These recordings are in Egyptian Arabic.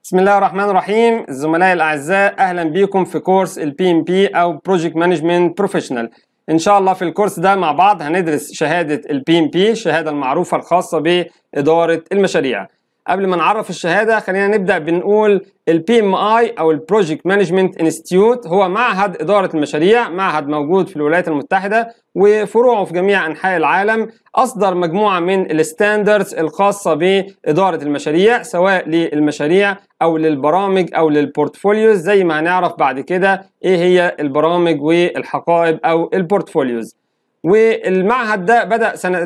بسم الله الرحمن الرحيم الزملاء الاعزاء اهلا بيكم في كورس البي ام بي او بروجكت مانجمنت بروفيشنال ان شاء الله في الكورس ده مع بعض هندرس شهاده البي ام بي الشهاده المعروفه الخاصه باداره المشاريع قبل ما نعرف الشهاده خلينا نبدا بنقول البي ام اي او البروجكت مانجمنت انستيتيوت هو معهد اداره المشاريع معهد موجود في الولايات المتحده وفروعه في جميع انحاء العالم اصدر مجموعه من الستاندردز الخاصه باداره المشاريع سواء للمشاريع او للبرامج او للبورتفوليوز زي ما هنعرف بعد كده ايه هي البرامج والحقائب او البورتفوليوز والمعهد ده بدأ سنة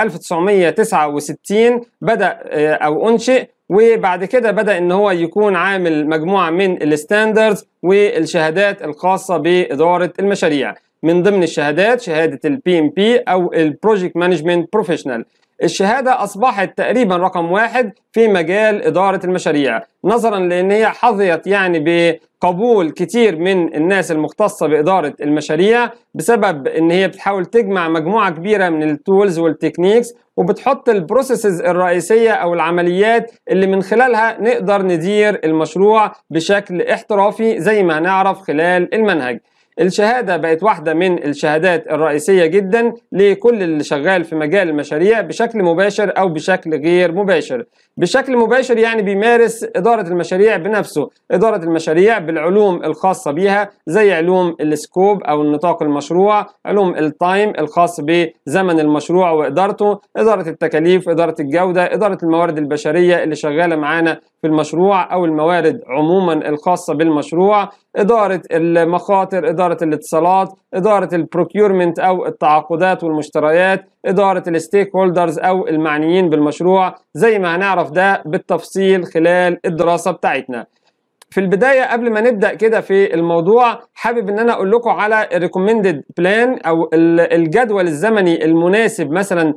1969 بدأ أو أنشئ وبعد كده بدأ إن هو يكون عامل مجموعة من الستاندردز والشهادات الخاصة بإدارة المشاريع من ضمن الشهادات شهادة البي ام بي أو البروجكت مانجمنت بروفيشنال الشهادة أصبحت تقريبا رقم واحد في مجال إدارة المشاريع نظرا لأن هي حظيت يعني بقبول كتير من الناس المختصة بإدارة المشاريع بسبب أن هي بتحاول تجمع مجموعة كبيرة من التولز والتكنيكس وبتحط البروسيسز الرئيسية أو العمليات اللي من خلالها نقدر ندير المشروع بشكل احترافي زي ما هنعرف خلال المنهج الشهادة بقت واحدة من الشهادات الرئيسية جدا لكل اللي شغال في مجال المشاريع بشكل مباشر أو بشكل غير مباشر بشكل مباشر يعني بيمارس إدارة المشاريع بنفسه إدارة المشاريع بالعلوم الخاصة بيها زي علوم السكوب أو النطاق المشروع علوم التايم الخاص بزمن المشروع وإدارته إدارة التكاليف إدارة الجودة إدارة الموارد البشرية اللي شغالة معانا في المشروع أو الموارد عموما الخاصة بالمشروع إدارة المخاطر إدارة الاتصالات إدارة البروكيورمنت أو التعاقدات والمشتريات إدارة الستيك هولدرز أو المعنيين بالمشروع زي ما هنعرف ده بالتفصيل خلال الدراسة بتاعتنا في البداية قبل ما نبدأ كده في الموضوع حابب ان انا اقول لكم على الريكومندد بلان او الجدول الزمني المناسب مثلا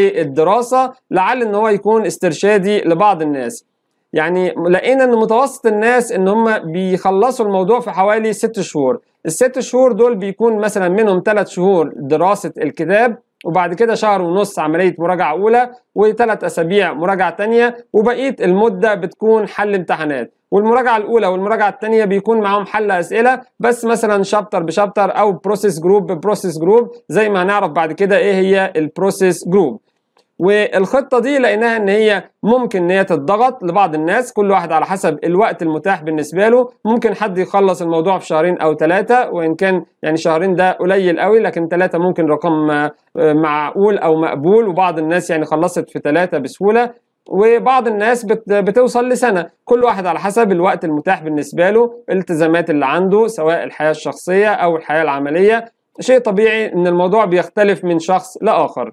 للدراسة لعل ان هو يكون استرشادي لبعض الناس يعني لقينا ان متوسط الناس ان هم بيخلصوا الموضوع في حوالي ست شهور الست شهور دول بيكون مثلا منهم ثلاث شهور دراسة الكتاب وبعد كده شهر ونص عملية مراجعة أولى وثلاث أسابيع مراجعة تانية وبقية المدة بتكون حل امتحانات والمراجعة الأولى والمراجعة الثانية بيكون معاهم حل أسئلة بس مثلا شابتر بشابتر أو بروسيس جروب ببروسيس جروب زي ما هنعرف بعد كده إيه هي البروسيس جروب والخطه دي لقيناها ان هي ممكن ان هي تتضغط لبعض الناس كل واحد على حسب الوقت المتاح بالنسبه له ممكن حد يخلص الموضوع في شهرين او ثلاثه وان كان يعني شهرين ده قليل قوي لكن ثلاثه ممكن رقم معقول او مقبول وبعض الناس يعني خلصت في ثلاثه بسهوله وبعض الناس بت بتوصل لسنه كل واحد على حسب الوقت المتاح بالنسبه له الالتزامات اللي عنده سواء الحياه الشخصيه او الحياه العمليه شيء طبيعي ان الموضوع بيختلف من شخص لاخر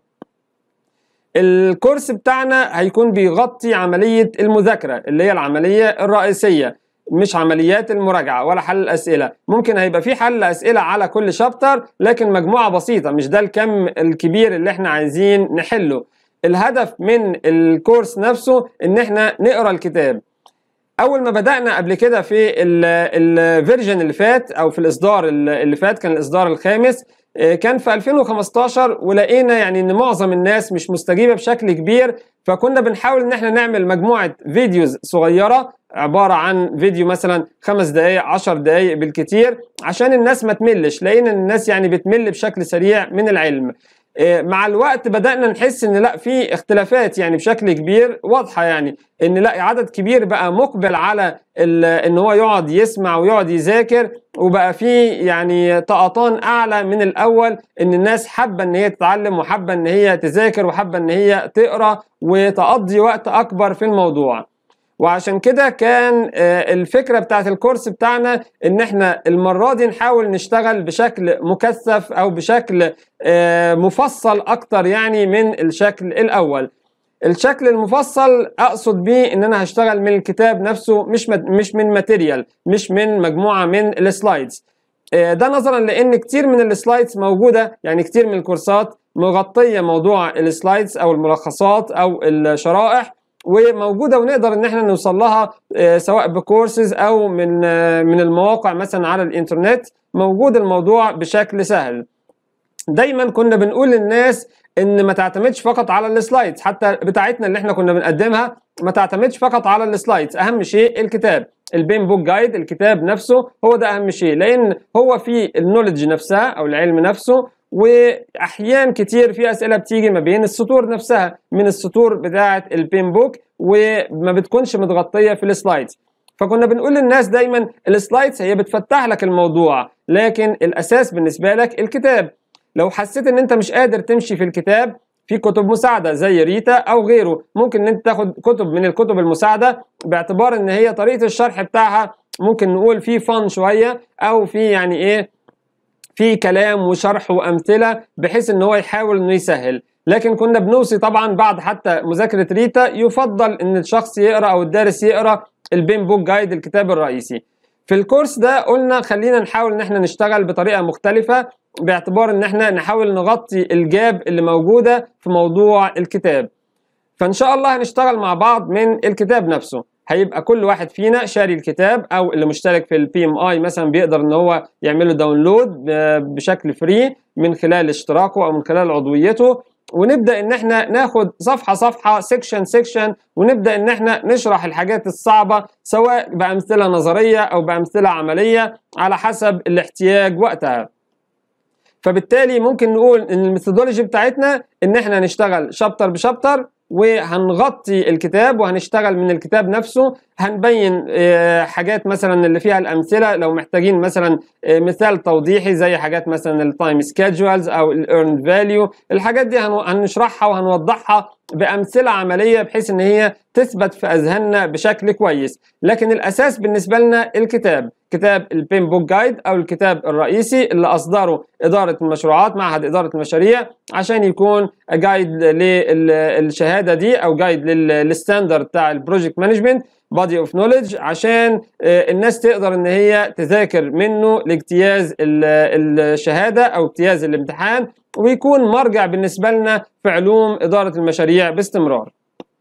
الكورس بتاعنا هيكون بيغطي عملية المذاكرة اللي هي العملية الرئيسية مش عمليات المراجعة ولا حل الأسئلة ممكن هيبقى في حل أسئلة على كل شابتر لكن مجموعة بسيطة مش ده الكم الكبير اللي احنا عايزين نحله الهدف من الكورس نفسه ان احنا نقرا الكتاب اول ما بدانا قبل كده في الفيرجن اللي فات او في الاصدار اللي فات كان الاصدار الخامس كان في 2015 ولقينا يعني ان معظم الناس مش مستجيبه بشكل كبير فكنا بنحاول ان احنا نعمل مجموعه فيديوز صغيره عباره عن فيديو مثلا خمس دقائق 10 دقائق بالكتير عشان الناس ما تملش لقينا ان الناس يعني بتمل بشكل سريع من العلم مع الوقت بدأنا نحس ان لا في اختلافات يعني بشكل كبير واضحة يعني ان لا عدد كبير بقى مقبل على ان هو يقعد يسمع ويقعد يذاكر وبقى في يعني طقطان اعلى من الاول ان الناس حابة ان هي تتعلم وحابة ان هي تذاكر وحابة ان هي تقرا وتقضي وقت اكبر في الموضوع وعشان كده كان الفكرة بتاعت الكورس بتاعنا ان احنا المرة دي نحاول نشتغل بشكل مكثف او بشكل مفصل اكتر يعني من الشكل الاول الشكل المفصل اقصد بيه ان انا هشتغل من الكتاب نفسه مش مش من ماتيريال مش من مجموعة من السلايدز ده نظرا لان كتير من السلايدز موجودة يعني كتير من الكورسات مغطية موضوع السلايدز او الملخصات او الشرائح وموجوده ونقدر ان احنا نوصل لها سواء بكورسز او من من المواقع مثلا على الانترنت موجود الموضوع بشكل سهل دايما كنا بنقول للناس ان ما تعتمدش فقط على السلايدز حتى بتاعتنا اللي احنا كنا بنقدمها ما تعتمدش فقط على السلايدز اهم شيء الكتاب البين بوك جايد الكتاب نفسه هو ده اهم شيء لان هو في النولج نفسها او العلم نفسه واحيان كتير في اسئله بتيجي ما بين السطور نفسها من السطور بتاعه البين بوك وما بتكونش متغطيه في السلايدز فكنا بنقول للناس دايما السلايدز هي بتفتح لك الموضوع لكن الاساس بالنسبه لك الكتاب لو حسيت ان انت مش قادر تمشي في الكتاب في كتب مساعدة زي ريتا أو غيره ممكن ان انت تاخد كتب من الكتب المساعدة باعتبار ان هي طريقة الشرح بتاعها ممكن نقول في فن شوية أو في يعني ايه في كلام وشرح وأمثلة بحيث ان هو يحاول انه يسهل لكن كنا بنوصي طبعا بعد حتى مذاكرة ريتا يفضل ان الشخص يقرأ أو الدارس يقرأ البين بوك جايد الكتاب الرئيسي في الكورس ده قلنا خلينا نحاول ان احنا نشتغل بطريقة مختلفة باعتبار ان احنا نحاول نغطي الجاب اللي موجودة في موضوع الكتاب فان شاء الله هنشتغل مع بعض من الكتاب نفسه هيبقى كل واحد فينا شاري الكتاب او اللي مشترك في البي ام اي مثلا بيقدر ان هو يعمله داونلود بشكل فري من خلال اشتراكه او من خلال عضويته ونبدا ان احنا ناخد صفحه صفحه سيكشن سيكشن ونبدا ان احنا نشرح الحاجات الصعبه سواء بامثله نظريه او بامثله عمليه على حسب الاحتياج وقتها فبالتالي ممكن نقول ان الميثودولوجي بتاعتنا ان احنا نشتغل شابتر بشابتر وهنغطي الكتاب وهنشتغل من الكتاب نفسه هنبين حاجات مثلا اللي فيها الامثله لو محتاجين مثلا مثال توضيحي زي حاجات مثلا التايم سكيدجولز او الايرن فاليو الحاجات دي هنشرحها وهنوضحها بامثله عمليه بحيث ان هي تثبت في اذهاننا بشكل كويس لكن الاساس بالنسبه لنا الكتاب كتاب البين بوك جايد او الكتاب الرئيسي اللي اصدره اداره المشروعات معهد اداره المشاريع عشان يكون جايد للشهاده دي او جايد للستاندرد بتاع البروجكت مانجمنت بادي اوف نوليدج عشان الناس تقدر ان هي تذاكر منه لاجتياز الشهاده او اجتياز الامتحان ويكون مرجع بالنسبه لنا في علوم اداره المشاريع باستمرار.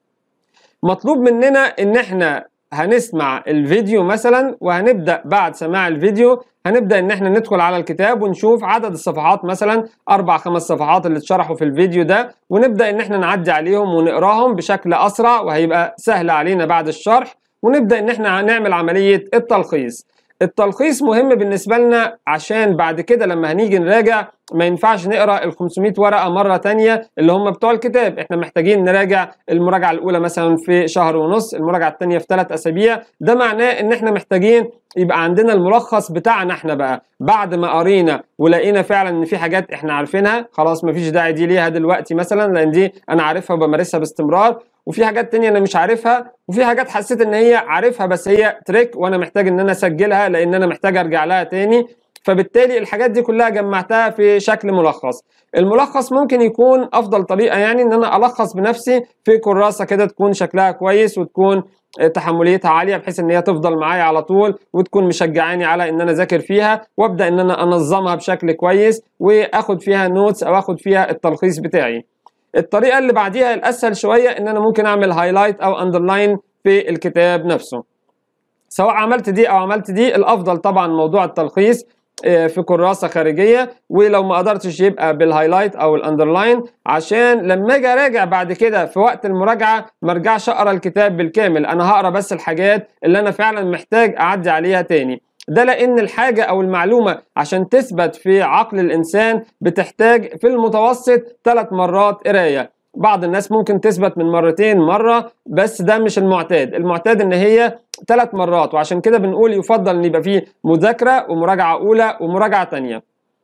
مطلوب مننا ان احنا هنسمع الفيديو مثلا وهنبدا بعد سماع الفيديو هنبدا ان احنا ندخل على الكتاب ونشوف عدد الصفحات مثلا اربع خمس صفحات اللي اتشرحوا في الفيديو ده ونبدا ان احنا نعدي عليهم ونقراهم بشكل اسرع وهيبقى سهل علينا بعد الشرح ونبدا ان احنا نعمل عمليه التلخيص التلخيص مهم بالنسبه لنا عشان بعد كده لما هنيجي نراجع ما ينفعش نقرا ال 500 ورقه مره تانية اللي هم بتوع الكتاب احنا محتاجين نراجع المراجعه الاولى مثلا في شهر ونص المراجعه الثانيه في ثلاث اسابيع ده معناه ان احنا محتاجين يبقى عندنا الملخص بتاعنا احنا بقى بعد ما قرينا ولقينا فعلا ان في حاجات احنا عارفينها خلاص مفيش داعي دي ليها دلوقتي مثلا لان دي انا عارفها وبمارسها باستمرار وفي حاجات تانية انا مش عارفها وفي حاجات حسيت ان هي عارفها بس هي تريك وانا محتاج ان انا اسجلها لان انا محتاج ارجع لها تاني فبالتالي الحاجات دي كلها جمعتها في شكل ملخص الملخص ممكن يكون افضل طريقه يعني ان انا الخص بنفسي في كراسه كده تكون شكلها كويس وتكون تحمليتها عاليه بحيث ان هي تفضل معايا على طول وتكون مشجعاني على ان انا اذاكر فيها وابدا ان انا انظمها بشكل كويس واخد فيها نوتس او اخد فيها التلخيص بتاعي الطريقه اللي بعديها الاسهل شويه ان انا ممكن اعمل هايلايت او اندرلاين في الكتاب نفسه سواء عملت دي او عملت دي الافضل طبعا موضوع التلخيص في كراسه خارجيه ولو ما قدرتش يبقى بالهايلايت او الاندرلاين عشان لما اجي اراجع بعد كده في وقت المراجعه ما ارجعش اقرا الكتاب بالكامل انا هقرا بس الحاجات اللي انا فعلا محتاج اعدي عليها تاني ده لان الحاجه او المعلومه عشان تثبت في عقل الانسان بتحتاج في المتوسط ثلاث مرات قرايه بعض الناس ممكن تثبت من مرتين مره بس ده مش المعتاد المعتاد ان هي ثلاث مرات وعشان كده بنقول يفضل ان يبقى فيه مذاكره ومراجعه اولى ومراجعه ثانيه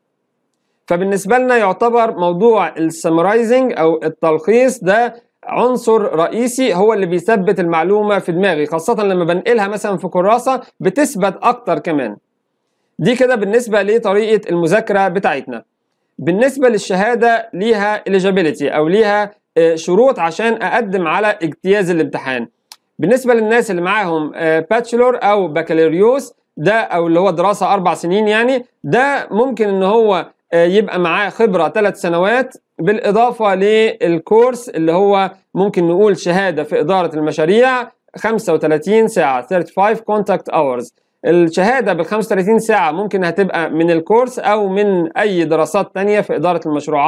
فبالنسبه لنا يعتبر موضوع السمرايزنج او التلخيص ده عنصر رئيسي هو اللي بيثبت المعلومه في دماغي خاصه لما بنقلها مثلا في كراسه بتثبت اكتر كمان دي كده بالنسبه لطريقه المذاكره بتاعتنا بالنسبه للشهاده ليها eligibility او ليها شروط عشان اقدم على اجتياز الامتحان بالنسبه للناس اللي معاهم باتشلور او بكالوريوس ده او اللي هو دراسه اربع سنين يعني ده ممكن ان هو يبقى معاه خبره ثلاث سنوات بالاضافه للكورس اللي هو ممكن نقول شهاده في اداره المشاريع 35 ساعه 35 كونتاكت اورز الشهاده بال 35 ساعه ممكن هتبقى من الكورس او من اي دراسات تانية في اداره المشروعات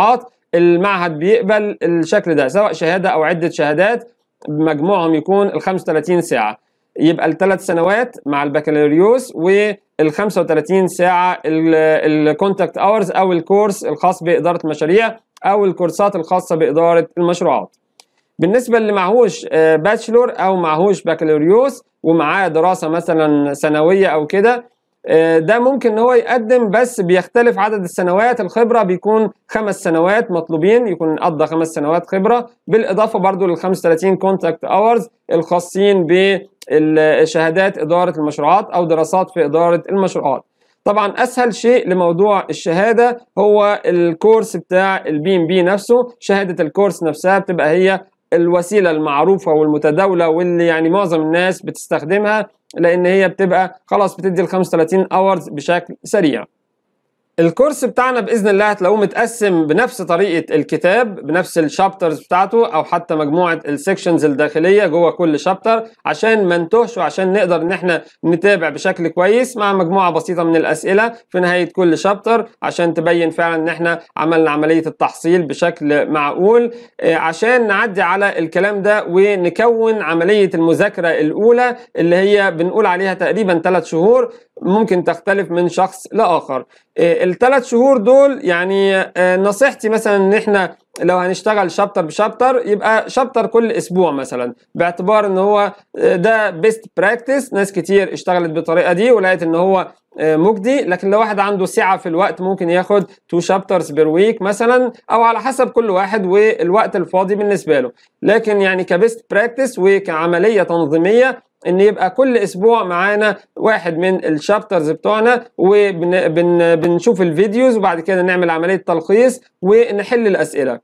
المعهد بيقبل الشكل ده سواء شهاده او عده شهادات مجموعهم يكون ال 35 ساعه يبقى الثلاث سنوات مع البكالوريوس وال 35 ساعه الكونتاكت اورز او الكورس الخاص باداره المشاريع او الكورسات الخاصه باداره المشروعات بالنسبه اللي معهوش باتشلور او معهوش بكالوريوس ومعاه دراسه مثلا سنويه او كده ده ممكن ان هو يقدم بس بيختلف عدد السنوات الخبره بيكون خمس سنوات مطلوبين يكون قضى خمس سنوات خبره بالاضافه برضو لل 35 كونتاكت اورز الخاصين بشهادات اداره المشروعات او دراسات في اداره المشروعات طبعا اسهل شيء لموضوع الشهاده هو الكورس بتاع البي ام بي نفسه شهاده الكورس نفسها بتبقى هي الوسيله المعروفه والمتداوله واللي يعني معظم الناس بتستخدمها لان هي بتبقى خلاص بتدي ال 35 اورز بشكل سريع الكورس بتاعنا باذن الله هتلاقوه متقسم بنفس طريقه الكتاب بنفس الشابترز بتاعته او حتى مجموعه السكشنز الداخليه جوه كل شابتر عشان ما نتوهش وعشان نقدر ان احنا نتابع بشكل كويس مع مجموعه بسيطه من الاسئله في نهايه كل شابتر عشان تبين فعلا ان احنا عملنا عمليه التحصيل بشكل معقول عشان نعدي على الكلام ده ونكون عمليه المذاكره الاولى اللي هي بنقول عليها تقريبا ثلاث شهور ممكن تختلف من شخص لاخر الثلاث شهور دول يعني نصيحتي مثلا ان احنا لو هنشتغل شابتر بشابتر يبقى شابتر كل اسبوع مثلا باعتبار ان هو ده بيست براكتس ناس كتير اشتغلت بالطريقه دي ولقيت ان هو مجدي لكن لو واحد عنده سعه في الوقت ممكن ياخد تو شابترز بير ويك مثلا او على حسب كل واحد والوقت الفاضي بالنسبه له لكن يعني كبيست براكتس وكعمليه تنظيميه ان يبقى كل اسبوع معانا واحد من الشابترز بتوعنا وبنشوف الفيديوز وبعد كده نعمل عمليه تلخيص ونحل الاسئله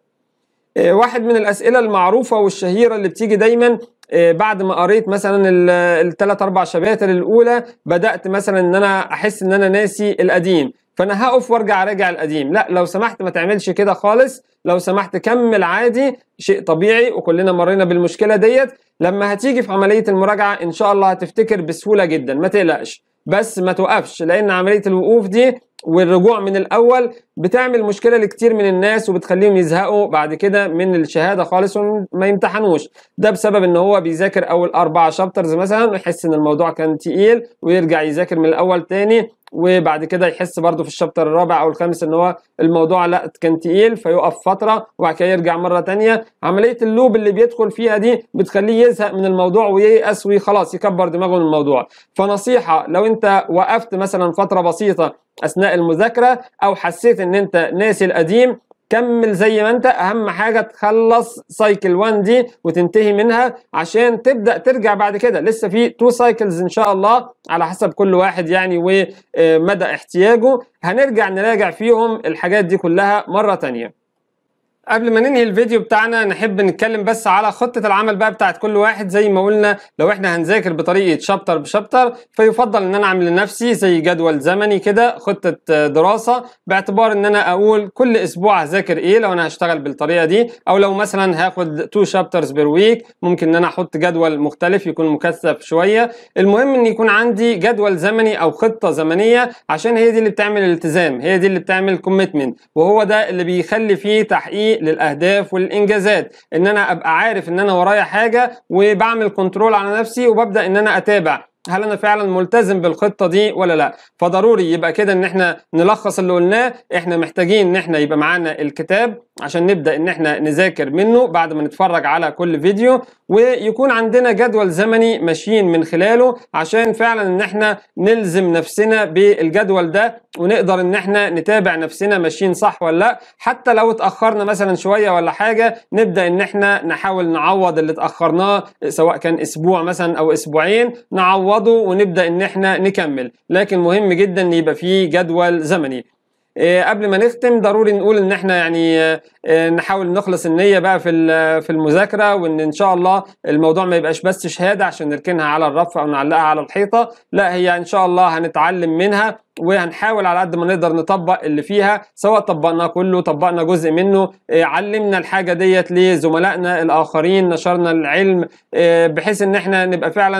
واحد من الاسئله المعروفه والشهيره اللي بتيجي دايما بعد ما قريت مثلا الثلاث اربع شباتر الاولى بدات مثلا ان انا احس ان انا ناسي القديم فانا هقف وارجع اراجع القديم لا لو سمحت ما تعملش كده خالص لو سمحت كمل عادي شيء طبيعي وكلنا مرينا بالمشكله ديت لما هتيجي في عمليه المراجعه ان شاء الله هتفتكر بسهوله جدا ما تقلقش بس ما توقفش لان عمليه الوقوف دي والرجوع من الاول بتعمل مشكله لكتير من الناس وبتخليهم يزهقوا بعد كده من الشهاده خالص وما يمتحنوش ده بسبب ان هو بيذاكر اول اربع شابترز مثلا ويحس ان الموضوع كان تقيل ويرجع يذاكر من الاول تاني وبعد كده يحس برضه في الشابتر الرابع او الخامس ان هو الموضوع لا كان تقيل فيقف فتره وبعد كده يرجع مره تانية عمليه اللوب اللي بيدخل فيها دي بتخليه يزهق من الموضوع وييأس وخلاص يكبر دماغه من الموضوع فنصيحه لو انت وقفت مثلا فتره بسيطه اثناء المذاكره او حسيت ان انت ناسي القديم كمل زي ما انت اهم حاجه تخلص سايكل 1 دي وتنتهي منها عشان تبدا ترجع بعد كده لسه في تو سايكلز ان شاء الله على حسب كل واحد يعني ومدى احتياجه هنرجع نراجع فيهم الحاجات دي كلها مره تانيه قبل ما ننهي الفيديو بتاعنا نحب نتكلم بس على خطة العمل بقى بتاعت كل واحد زي ما قلنا لو احنا هنذاكر بطريقة شابتر بشابتر فيفضل ان انا اعمل لنفسي زي جدول زمني كده خطة دراسة باعتبار ان انا اقول كل اسبوع هذاكر ايه لو انا هشتغل بالطريقة دي او لو مثلا هاخد تو شابترز بير ويك ممكن ان انا احط جدول مختلف يكون مكثف شوية المهم ان يكون عندي جدول زمني او خطة زمنية عشان هي دي اللي بتعمل الالتزام هي دي اللي بتعمل كوميتمنت وهو ده اللي بيخلي فيه تحقيق للاهداف والانجازات ان انا ابقى عارف ان انا ورايا حاجه وبعمل كنترول على نفسي وببدا ان انا اتابع هل انا فعلا ملتزم بالخطه دي ولا لا فضروري يبقى كده ان احنا نلخص اللي قلناه احنا محتاجين ان احنا يبقى معانا الكتاب عشان نبدا ان احنا نذاكر منه بعد ما نتفرج على كل فيديو ويكون عندنا جدول زمني ماشيين من خلاله عشان فعلا ان احنا نلزم نفسنا بالجدول ده ونقدر ان احنا نتابع نفسنا ماشيين صح ولا لا حتى لو اتاخرنا مثلا شويه ولا حاجه نبدا ان احنا نحاول نعوض اللي اتاخرناه سواء كان اسبوع مثلا او اسبوعين نعوضه ونبدا ان احنا نكمل لكن مهم جدا ان يبقى فيه جدول زمني إيه قبل ما نختم ضروري نقول ان احنا يعني إيه نحاول نخلص النيه بقى في في المذاكره وان ان شاء الله الموضوع ما يبقاش بس شهاده عشان نركنها على الرف او نعلقها على الحيطه لا هي ان شاء الله هنتعلم منها وهنحاول على قد ما نقدر نطبق اللي فيها سواء طبقناه كله طبقنا جزء منه إيه علمنا الحاجه ديت لزملائنا الاخرين نشرنا العلم بحيث ان احنا نبقى فعلا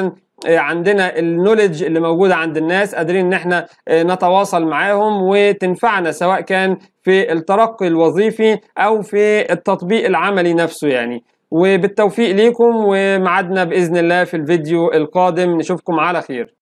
عندنا النولج اللي موجوده عند الناس قادرين ان احنا نتواصل معاهم وتنفعنا سواء كان في الترقي الوظيفي او في التطبيق العملي نفسه يعني وبالتوفيق ليكم ومعادنا باذن الله في الفيديو القادم نشوفكم على خير